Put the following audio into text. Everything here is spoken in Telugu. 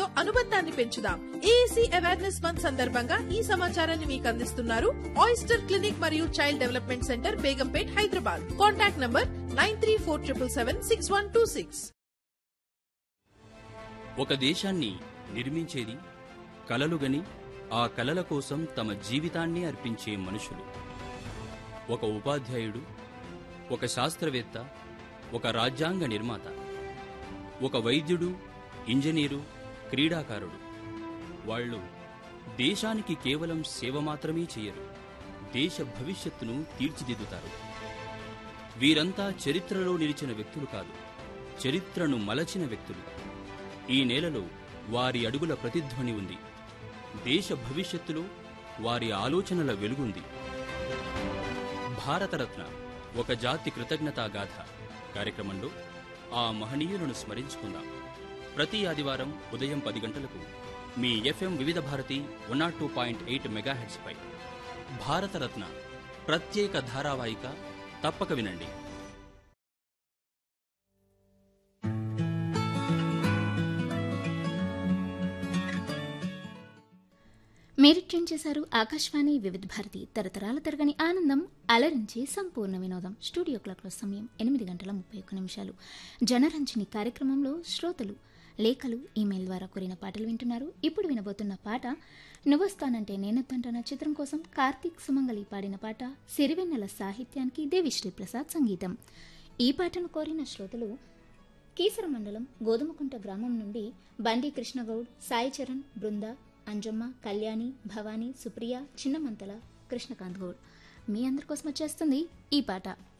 అనుబంధాన్ని పెంచుదాం ఏఎస్సీ అవేర్నెస్ మంత్ సందర్భంగా ఈ సమాచారాన్ని మీకు అందిస్తున్నారు ఆయిస్టర్ క్లినిక్ మరియు child development centre Begumpet Hyderabad contact number nine three four triple seven six one two six ఒక దేశాన్ని నిర్మించేది కలలుగని ఆ కలల కోసం తమ జీవితాన్ని అర్పించే మనుషులు ఒక ఉపాధ్యాయుడు ఒక శాస్త్రవేత్త ఒక రాజ్యాంగ నిర్మాత ఒక వైద్యుడు ఇంజనీరు క్రీడాకారుడు వాళ్ళు దేశానికి కేవలం సేవ మాత్రమే చేయరు దేశ భవిష్యత్తును తీర్చిదిద్దుతారు వీరంతా చరిత్రలో నిలిచిన వ్యక్తులు కాదు చరిత్రను మలచిన వ్యక్తులు ఈ నేలలో వారి అడుగుల ప్రతిధ్వని ఉంది దేశ భవిష్యత్తులో వారి ఆలోచనల వెలుగుంది భారతరత్న ఒక జాతి కృతజ్ఞతా గాథ కార్యక్రమంలో ఆ మహనీయులను స్మరించుకుందాం ప్రతి ఆదివారం ఉదయం పది గంటలకు మీ FM Vividh Bharati one nought two point eight మెగాహెడ్స్పై భారతరత్న ప్రత్యేక ధారావాహిక తప్పక వినండి మీరు ట్యూన్ చేశారు ఆకాశవాణి వివిధ భారతి తరతరాల తరగని ఆనందం అలరించి సంపూర్ణ వినోదం స్టూడియో క్లాక్లో సమయం ఎనిమిది గంటల ముప్పై ఒక్క నిమిషాలు జనరంజని కార్యక్రమంలో శ్రోతలు లేఖలు ఈమెయిల్ ద్వారా కోరిన పాటలు వింటున్నారు ఇప్పుడు వినబోతున్న పాట నువ్వొస్తానంటే నేనొద్దంటున్న చిత్రం కోసం కార్తీక్ సుమంగలి పాడిన పాట సిరివెన్నెల సాహిత్యానికి దేవిశ్రీ ప్రసాద్ సంగీతం ఈ పాటను కోరిన శ్రోతలు కీసర మండలం గోధుమకుంట గ్రామం నుండి బండి కృష్ణగౌడ్ సాయి చరణ్ బృంద అంజమ్మ కళ్యాణి భవానీ సుప్రియ చిన్నమంతల కృష్ణకాంత్ గౌడ్ మీ అందరి కోసం వచ్చేస్తుంది ఈ పాట